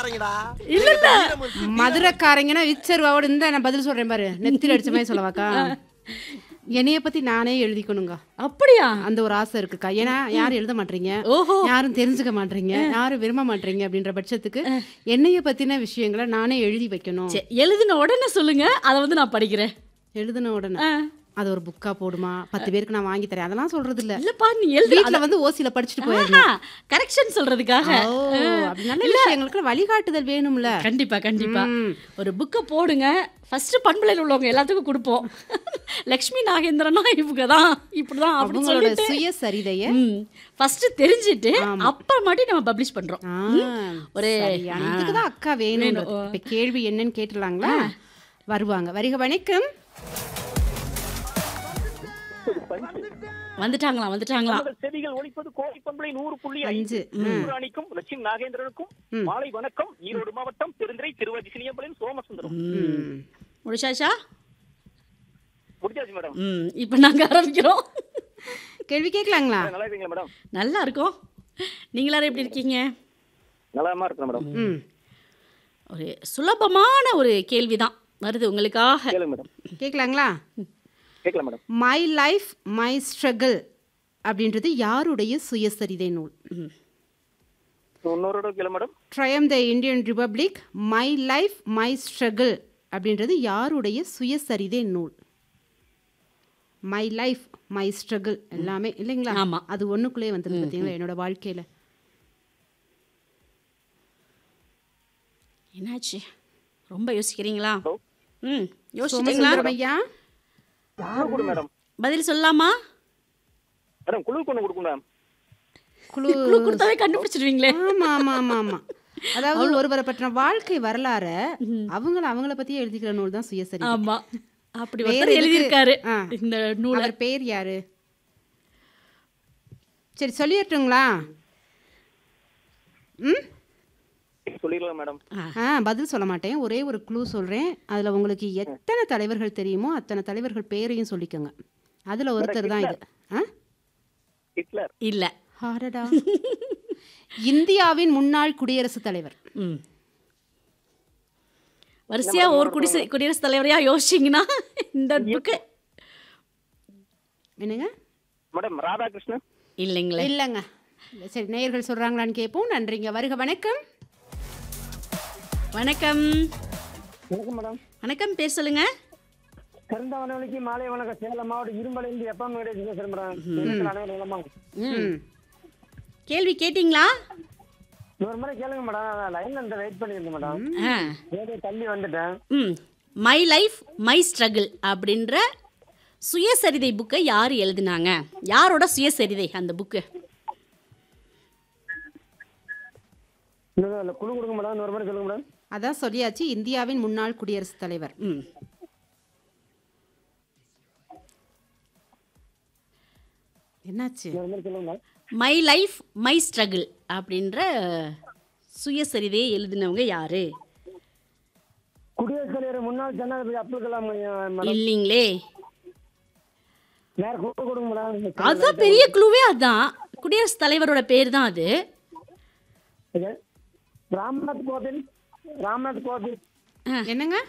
மதுரைக்காரங்கடா இல்ல இல்ல மதுரைக்காரங்கன்னா விச்சருவாவோட இந்த நான் பதில் சொல்றேன் பாரு நெத்தில அடிச்ச மாதிரி சொல்லவாக்கா என்னைய பத்தி நானே எழுதிக்கணுங்க அப்படியா அந்த ஒரு ஆசை இருக்குக்கா ஏன்னா யாரும் எழுத மாட்டீங்க ஓஹோ யாரும் தெரிஞ்சுக்க மாட்டீங்க யாரும் விரும்ப மாட்டீங்க அப்படின்ற பட்சத்துக்கு என்னைய பத்தின விஷயங்களை நானே எழுதி வைக்கணும் சரி, எழுதின உடனே சொல்லுங்க அதை வந்து நான் படிக்கிறேன் எழுதின உடனே ஆ. அது ஒரு புக்கா போடுமா பத்து பேருக்கு நான் வாங்கி தரேன் அதெல்லாம் சொல்றது இல்ல இல்லப்பா நீ எழுதி வீட்டுல வந்து ஓசியில படிச்சுட்டு போயிடணும் கரெக்ஷன் சொல்றதுக்காக ஓ அப்படி நல்ல விஷயங்களுக்கு வழிகாட்டுதல் வேணும்ல கண்டிப்பா கண்டிப்பா ம். ஒரு புக்கை போடுங்க ஃபர்ஸ்ட் பண்பலையில் உள்ளவங்க எல்லாத்துக்கும் கொடுப்போம் லக்ஷ்மி நாகேந்திரனா இவங்க தான் இப்படிதான் அப்படின்னு அவங்களோட சொல்லிட்டு சுய சரிதைய ஃபர்ஸ்ட் தெரிஞ்சுட்டு அப்புறமாட்டி நம்ம பப்ளிஷ் பண்றோம் ஆ, ஒரு சரியான. இதுக்குதான் அக்கா வேணும் இப்ப கேள்வி என்னன்னு கேட்டுலாங்களா வருவாங்க வருக வணக்கம் வந்துட்டாங்களா வந்துட்டாங்களா நமது செவிகள் ஒலிப்பது கோழி பண்பலை நூறு புள்ளி அஞ்சு. ஐந்து நூறாணிக்கும் லட்சுமி நாகேந்திரனுக்கும் மாலை வணக்கம் ஈரோடு மாவட்டம் பெருந்துறை திருவாதி சினியம்பலம் சோமசுந்தரம் ம். முடிச்சாச்சா முடிஞ்சாச்சு மேடம் ம் இப்போ நாங்க ஆரம்பிக்கிறோம் கேள்வி கேட்கலாங்களா நல்லா இருக்கீங்களா மேடம் நல்லா இருக்கோம் நீங்களாரும் எப்படி இருக்கீங்க நலமா இருக்கிறேன் மேடம் ம் ஒரு சுலபமான ஒரு கேள்விதான் வருது உங்களுக்காக கேளுங்க மேடம் கேட்கலாங்களா கேட்கலாம் madam my life my struggle அப்படின்றது யாருடைய சுயசரிதை நூல் இன்னொரு கேளு madam triumph the Indian republic my life my struggle அப்படின்றது யாருடைய சுயசரிதை நூல் மை லைஃப் மை ஸ்ட்ரகிள் எல்லாமே இல்லைங்களா ஆமா. அது ஒண்ணுக்குள்ளே வந்தது பார்த்தீங்களா என்னோட வாழ்க்கையில என்னாச்சு ரொம்ப யோசிக்கிறீங்களா ஹலோ ம் யோசிச்சிட்டீங்களா சோமசுந்தரம் ஐயா குழு கொடு மேடம் பதில் சொல்லலாமா மேடம் குழு கொண்டு கொடுக்கும் மேடம் குழு குழு கொடுத்தாவே கண்டுபிடிச்சிருவீங்களே ஆமா ஆமா ஆமா ஆமா அதாவது ஒருவரை பற்றின வாழ்க்கை வரலாற அவங்கள அவங்கள பத்தியே எழுதிக்கிற நூல் தான் சுயசரிதை ஆமா அப்படி வேற ஒருத்தர் எதுக்கு? எழுதியிருக்காரு ஆ. இந்த நூலை அவர் பேர் யாரு சரி சொல்லிடட்டுங்களா ம் சொல்லிடலாம் மேடம் ஆ பதில் சொல்ல மாட்டேன் ஒரே ஒரு க்ளூ சொல்கிறேன் அதில் உங்களுக்கு எத்தனை தலைவர்கள் தெரியுமோ அத்தனை தலைவர்கள் பேரையும் சொல்லிக்கோங்க அதில் ஒருத்தர் தான் இது ஆ ஹிட்லர் இல்ல ஹாரடா இந்தியாவின் முன்னாள் குடியரசுத் தலைவர் ம் வரிசையா ஒரு குடிசை குடியரசுத் தலைவரையா யோசிச்சிங்கன்னா இந்த புக்கு என்னங்க மேடம் ராதாகிருஷ்ணன் இல்லைங்களே இல்லைங்க சரி நேயர்கள் சொல்கிறாங்களான்னு கேட்போம் நன்றிங்க வருக வணக்கம் வணக்கம் வணக்கம் மேடம் வணக்கம் பேர் சொல்லுங்க சிறந்த வனவழிக்கு மாலை வணக்கம் சேலம் மாவட்டம் இரும்பலிருந்து எப்பா மேடம் பேசுறேன் மேடம் அனைவரும் நலமா ம் கேள்வி கேட்டிங்களா இன்னொரு முறை கேளுங்க மேடம் லைன்ல இந்த வெயிட் பண்ணியிருந்தேன் மேடம் ஆ ஏதோ தள்ளி வந்துட்டேன் ம் மை லைஃப் மை ஸ்ட்ரகிள் அப்படின்ற சுயசரிதை புக்கை யார் எழுதினாங்க யாரோட சுயசரிதை அந்த புக்கு இன்னொரு குழு கொடுங்க மேடம் இன்னொரு முறை சொல்லுங்க மேடம் அதான் சொல்லியாச்சு இந்தியாவின் முன்னாள் குடியரசுத் தலைவர் ம் என்னாச்சு இன்னொரு முறை சொல்லுங்க madam my life my struggle அப்படின்ற சுயசரிதையை எழுதினவங்க யாரு குடியரசுத் தலைவர் முன்னாள் ஜனாதிபதி அப்துல் கலாம் ஐயா மேடம் இல்லைங்களே வேற குழு கொடுங்க மேடம் அதுதான் பெரிய குழுவே அதான் குடியரசுத் தலைவரோட பேர் தான் அது இது, ராம்நாத் கோவிந்த் ராம்நாத் கோவிந்த் என்னங்க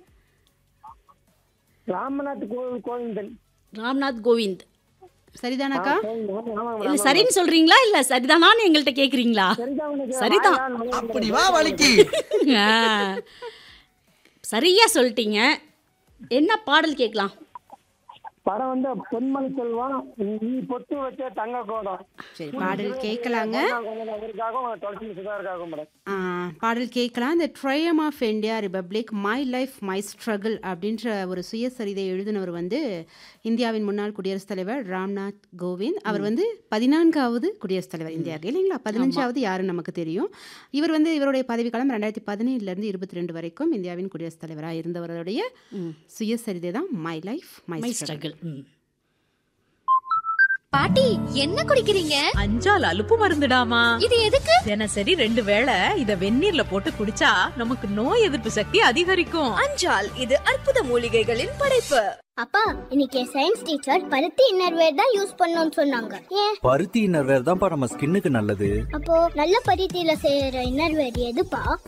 ராம்நாத் கோவில் கோவிந்தன் ராம்நாத் கோவிந்த் சரிதானாக்கா இல்ல சரின்னு சொல்றீங்களா இல்ல சரிதானான்னு எங்கள்கிட்ட கேக்குறீங்களா சரிதான் அப்படி வா வலிக்கு ஆ. சரியா சொல்லிட்டீங்க என்ன பாடல் கேட்கலாம் படம் வந்து பொன்மணி செல்வம் நீ பொட்டு வச்ச தங்க கோடம் சரி பாடல் கேட்கலாங்க அவருக்காகவும் துளசி சுதாருக்காகவும் மேடம் ஆ, பாடல் கேட்கலாம் இந்த triumph of India republic my life my struggle அப்படின்ற ஒரு சுயசரிதை எழுதினவர் வந்து இந்தியாவின் முன்னாள் குடியரசுத் தலைவர் ராம்நாத் கோவிந்த் அவர் வந்து பதினான்காவது குடியரசுத் தலைவர் இந்தியாவுக்கு இல்லைங்களா பதினஞ்சாவது யாருன்னு நமக்கு தெரியும் இவர் வந்து இவருடைய பதவிக்காலம் ரெண்டாயிரத்தி பதினேழுலேருந்து இருபத்தி ரெண்டு வரைக்கும் இந்தியாவின் குடியரசுத் தலைவராக இருந்தவருடைய சுயசரிதை தான் my life my my struggle struggle ம் பாட்டி என்ன குடிக்கிறீங்க அஞ்சால் அலுப்பு மருந்துடாமா இது எதுக்கு தினசரி ரெண்டு வேளை இத வெந்நீர்ல போட்டு குடிச்சா நமக்கு நோய் எதிர்ப்பு சக்தி அதிகரிக்கும் அஞ்சால் இது அற்புத மூலிகைகளின் படைப்பு அப்பா இன்னைக்கு சயின்ஸ் டீச்சர் பருத்தி இன்னர்வேர் தான் யூஸ் பண்ணணும்னு சொன்னாங்க ஏன் பருத்தி இன்னர்வேர் தான்ப்பா நம்ம ஸ்கின்னுக்கு நல்லது அப்போ நல்ல பருத்தியில செய்யற இன்னர்வேர் எதுப்பா